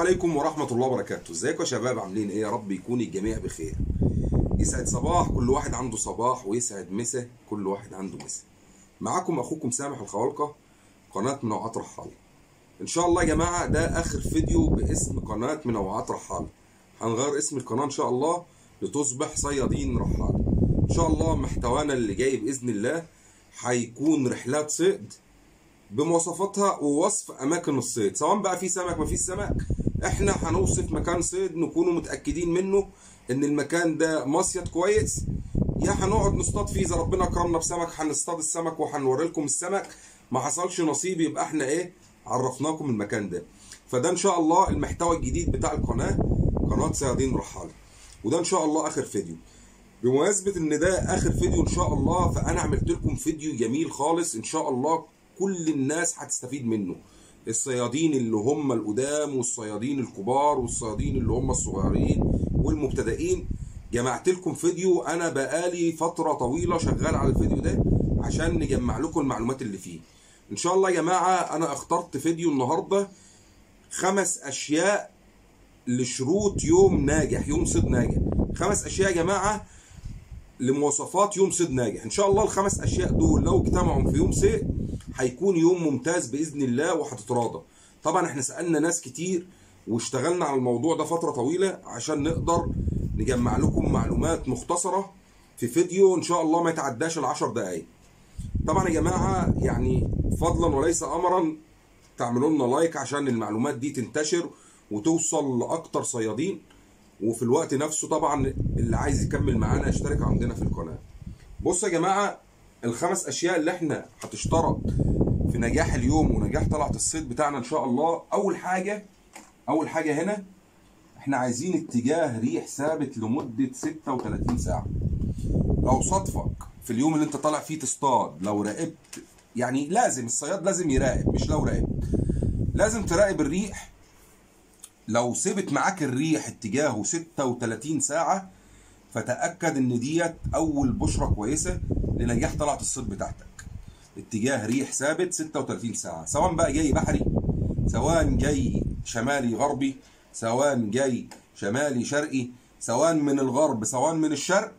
عليكم ورحمة الله وبركاته ازيكم يا شباب عاملين ايه يا رب يكون الجميع بخير يسعد صباح كل واحد عنده صباح ويسعد مسا كل واحد عنده مسا معاكم اخوكم سامح الخوالقة قناة منوعات رحالة ان شاء الله يا جماعة ده اخر فيديو باسم قناة منوعات رحالة هنغير اسم القناة ان شاء الله لتصبح صيادين رحالة ان شاء الله محتوانا اللي جاي باذن الله هيكون رحلات صيد بمواصفاتها ووصف اماكن الصيد سواء بقى في سمك ما فيش سمك احنا هنوصف مكان صيد نكونوا متاكدين منه ان المكان ده مصيد كويس يا هنقعد نصطاد فيه اذا ربنا كرمنا بسمك هنصطاد السمك وهنوري لكم السمك ما حصلش نصيب يبقى احنا ايه عرفناكم المكان ده فده ان شاء الله المحتوى الجديد بتاع القناه قناه صيادين رحاله وده ان شاء الله اخر فيديو بمناسبه ان ده اخر فيديو ان شاء الله فانا عملت لكم فيديو جميل خالص ان شاء الله كل الناس هتستفيد منه الصيادين اللي هم القدام والصيادين الكبار والصيادين اللي هم الصغيرين والمبتدئين جمعت لكم فيديو انا بقالي فتره طويله شغال على الفيديو ده عشان نجمع لكم المعلومات اللي فيه ان شاء الله يا جماعه انا اخترت فيديو النهارده خمس اشياء لشروط يوم ناجح يوم صيد ناجح خمس اشياء يا جماعه لمواصفات يوم صيد ناجح ان شاء الله الخمس اشياء دول لو اجتمعوا في يوم صيد هيكون يوم ممتاز باذن الله وهتتراضى طبعا احنا سالنا ناس كتير واشتغلنا على الموضوع ده فتره طويله عشان نقدر نجمع لكم معلومات مختصره في فيديو ان شاء الله ما يتعداش العشر دقايق طبعا يا جماعه يعني فضلا وليس امرا تعملوا لنا لايك عشان المعلومات دي تنتشر وتوصل لاكتر صيادين وفي الوقت نفسه طبعا اللي عايز يكمل معانا يشترك عندنا في القناه بصوا يا جماعه الخمس اشياء اللي احنا هتشترط في نجاح اليوم ونجاح طلعه الصيد بتاعنا ان شاء الله اول حاجه اول حاجه هنا احنا عايزين اتجاه ريح ثابت لمده 36 ساعه لو صادفك في اليوم اللي انت طالع فيه تصطاد لو راقبت يعني لازم الصياد لازم يراقب مش لو راقبت لازم تراقب الريح لو سبت معاك الريح اتجاهه 36 ساعه فتاكد ان ديت اول بشره كويسه لنجاح طلعه الصيد بتاعتك اتجاه ريح ثابت 36 ساعه سواء بقى جاي بحري سواء جاي شمالي غربي سواء جاي شمالي شرقي سواء من الغرب سواء من الشرق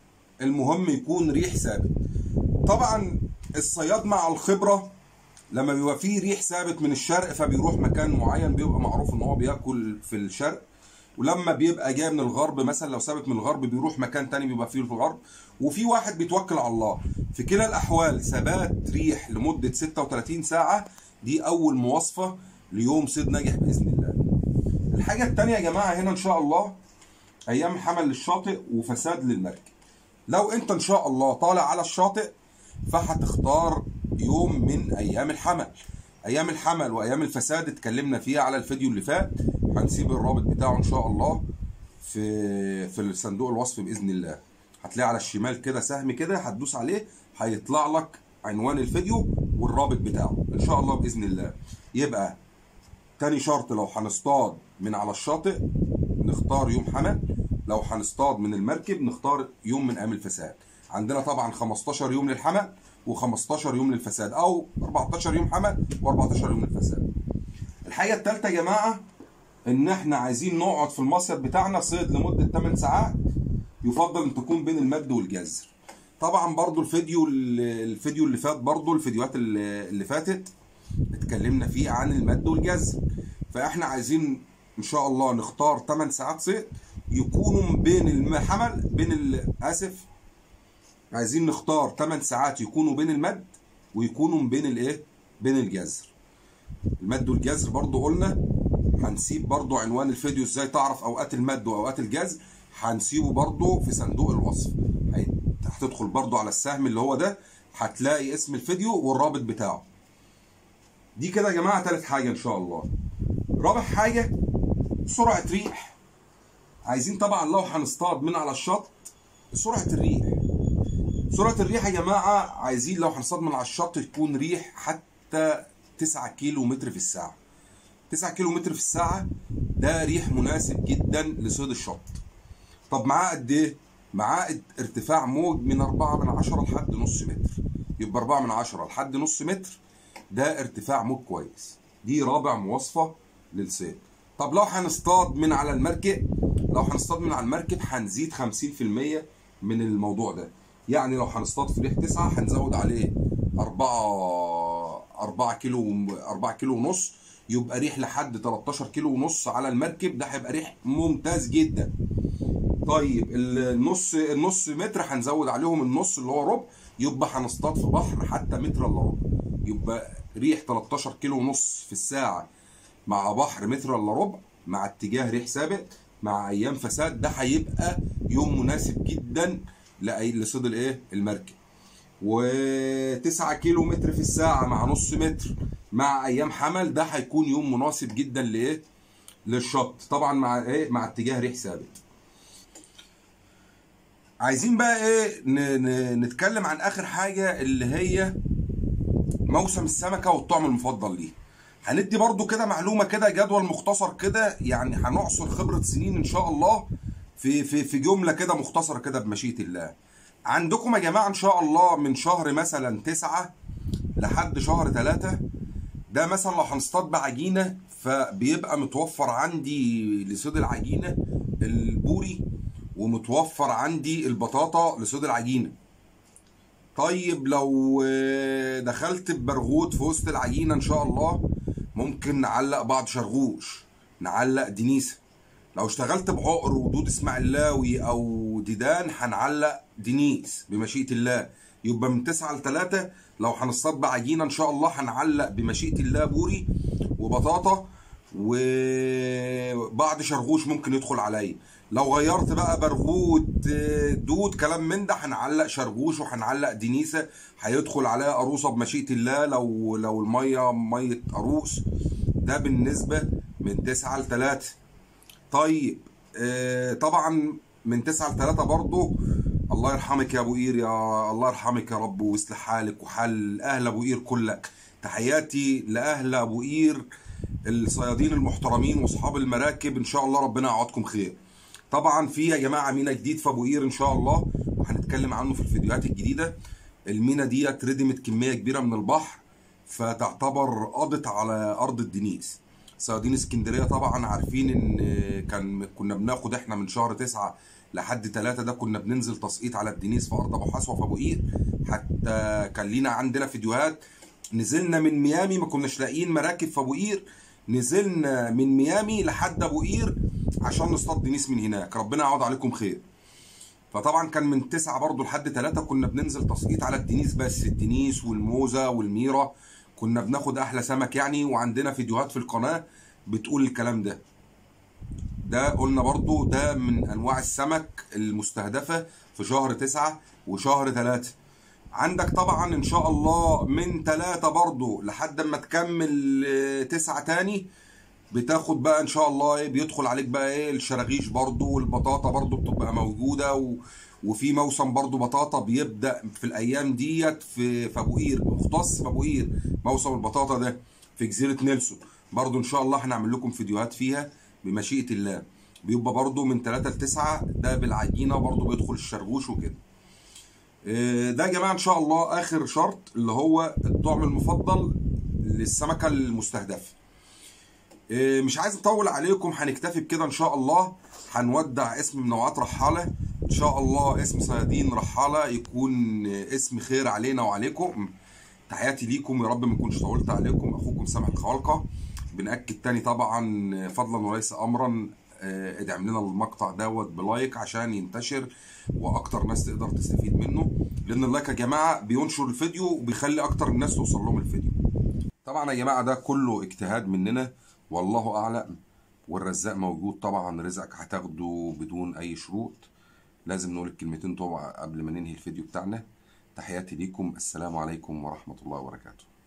المهم يكون ريح ثابت طبعا الصياد مع الخبره لما بيبقى فيه ريح ثابت من الشرق فبيروح مكان معين بيبقى معروف ان هو بياكل في الشرق ولما بيبقى جاي من الغرب مثلا لو ثابت من الغرب بيروح مكان تاني بيبقى فيه في الغرب وفي واحد بيتوكل على الله في كلا الاحوال ثبات ريح لمده 36 ساعه دي اول مواصفه ليوم صيد ناجح باذن الله الحاجه الثانيه يا جماعه هنا ان شاء الله ايام حمل للشاطئ وفساد للمركب لو انت ان شاء الله طالع على الشاطئ فهتختار يوم من ايام الحمل ايام الحمل وايام الفساد اتكلمنا فيها على الفيديو اللي فات هنسيب الرابط بتاعه ان شاء الله في في صندوق الوصف باذن الله هتلاقي على الشمال كده سهم كده هتدوس عليه هيطلع لك عنوان الفيديو والرابط بتاعه ان شاء الله باذن الله يبقى تاني شرط لو هنصطاد من على الشاطئ نختار يوم حمل لو هنصطاد من المركب نختار يوم من ايام الفساد عندنا طبعا 15 يوم للحمل و15 يوم للفساد او 14 يوم حمل و14 يوم للفساد الحاجه الثالثه يا جماعه ان احنا عايزين نقعد في المصيد بتاعنا صيد لمده 8 ساعات يفضل ان تكون بين المد والجزر طبعا برضو الفيديو الفيديو اللي فات برضو الفيديوهات اللي فاتت اتكلمنا فيه عن المد والجزر فاحنا عايزين ان شاء الله نختار 8 ساعات صيد يكونوا بين الحمل بين اسف عايزين نختار 8 ساعات يكونوا بين المد ويكونوا بين الايه بين الجزر المد والجزر برضو قلنا هنسيب برضو عنوان الفيديو ازاي تعرف اوقات المد واوقات الجزر هنسيبه برضو في صندوق الوصف هتدخل برضو على السهم اللي هو ده هتلاقي اسم الفيديو والرابط بتاعه دي كده يا جماعه تالت حاجه ان شاء الله رابع حاجه سرعه ريح عايزين طبعا لو هنصطاد من على الشط سرعه الريح سرعه الريح يا جماعه عايزين لو هنصطاد من على الشط تكون ريح حتى 9 كيلو متر في الساعه 9 كيلو متر في الساعه ده ريح مناسب جدا لصيد الشط طب معاه قد ايه معاه ارتفاع موج من 4 من 10 لحد نص متر يبقى 4 من 10 لحد نص متر ده ارتفاع موج كويس دي رابع مواصفه للصيد طب لو هنصطاد من على المركب لو هنصطاد من على المركب هنزيد 50% من الموضوع ده يعني لو هنصطاد في ريح 9 هنزود عليه 4 4 كيلو 4 كيلو ونص يبقى ريح لحد 13 كيلو ونص على المركب ده هيبقى ريح ممتاز جدا طيب النص النص متر هنزود عليهم النص اللي هو ربع يبقى هنصطاد في بحر حتى متر الا ربع يبقى ريح 13 كيلو ونص في الساعه مع بحر متر الا ربع مع اتجاه ريح ثابت مع ايام فساد ده هيبقى يوم مناسب جدا لصيد الايه المركب و9 كيلو متر في الساعه مع نص متر مع ايام حمل ده هيكون يوم مناسب جدا لايه للشط طبعا مع ايه مع اتجاه ريح ثابت عايزين بقى ايه نتكلم عن اخر حاجه اللي هي موسم السمكه والطعم المفضل ليه هندي برضو كده معلومه كده جدول مختصر كده يعني هنعصر خبره سنين ان شاء الله في في في جمله كده مختصره كده بمشيئه الله عندكم يا جماعه ان شاء الله من شهر مثلا تسعة لحد شهر ثلاثة ده مثلا لو هنصطاد بعجينه فبيبقى متوفر عندي لصيد العجينه البوري ومتوفر عندي البطاطا لصيد العجينه طيب لو دخلت ببرغوت في وسط العجينه ان شاء الله ممكن نعلق بعض شرغوش نعلق دنيسه لو اشتغلت بعقر ودود اسماعيلاوي او ديدان هنعلق دنيس بمشيئه الله يبقى من 9 ل 3 لو هنصطاد بعجينه ان شاء الله هنعلق بمشيئه الله بوري وبطاطا وبعض شرغوش ممكن يدخل عليا لو غيرت بقى برغوت دود كلام من ده هنعلق شرغوش وهنعلق دنيسه هيدخل عليها قروصه بمشيئه الله لو لو الميه ميه قروس ده بالنسبه من 9 ل 3 طيب آه طبعا من 9 ل 3 برضه الله يرحمك يا ابو قير يا الله يرحمك يا رب ويصلح حالك وحال اهل ابو قير كلك تحياتي لاهل ابو قير الصيادين المحترمين واصحاب المراكب ان شاء الله ربنا يعوضكم خير طبعا في يا جماعه مينا جديد في ابو قير ان شاء الله وهنتكلم عنه في الفيديوهات الجديده المينا ديت ردمت كميه كبيره من البحر فتعتبر قضت على ارض الدنيس صيادين اسكندريه طبعا عارفين ان كان كنا بناخد احنا من شهر تسعة لحد ثلاثة ده كنا بننزل تسقيط على الدنيس في ارض ابو حسوه في ابو قير حتى كان لينا عندنا فيديوهات نزلنا من ميامي ما كناش لاقيين مراكب في ابو قير نزلنا من ميامي لحد ابو قير عشان نصطاد دنيس من هناك ربنا يعوض عليكم خير فطبعا كان من تسعة برضو لحد ثلاثة كنا بننزل تسقيط على الدنيس بس الدنيس والموزة والميرة كنا بناخد احلى سمك يعني وعندنا فيديوهات في القناة بتقول الكلام ده ده قلنا برضو ده من انواع السمك المستهدفة في شهر تسعة وشهر ثلاثة عندك طبعا ان شاء الله من ثلاثة برضو لحد ما تكمل تسعة تاني بتاخد بقى ان شاء الله ايه بيدخل عليك بقى ايه الشراغيش برضو والبطاطا برضو بتبقى موجودة و وفي موسم برضو بطاطا بيبدا في الايام ديت في في ابو قير مختص بابو قير موسم البطاطا ده في جزيره نيلسون برضو ان شاء الله هنعمل لكم فيديوهات فيها بمشيئه الله بيبقى برضو من 3 ل 9 ده بالعجينه برضو بيدخل الشرغوش وكده ده يا جماعه ان شاء الله اخر شرط اللي هو الطعم المفضل للسمكه المستهدفه مش عايز اطول عليكم هنكتفي بكده ان شاء الله هنودع اسم منوعات رحاله ان شاء الله اسم صيادين رحاله يكون اسم خير علينا وعليكم تحياتي ليكم يا رب ما اكونش طولت عليكم اخوكم سامح الخوالقه بنأكد تاني طبعا فضلا وليس امرا ادعم لنا المقطع دوت بلايك عشان ينتشر واكتر ناس تقدر تستفيد منه لان اللايك يا جماعه بينشر الفيديو وبيخلي اكتر الناس توصل لهم الفيديو طبعا يا جماعه ده كله اجتهاد مننا والله اعلم والرزاق موجود طبعا رزقك هتاخده بدون اي شروط لازم نقول الكلمتين طبعا قبل ما ننهي الفيديو بتاعنا تحياتي ليكم السلام عليكم ورحمه الله وبركاته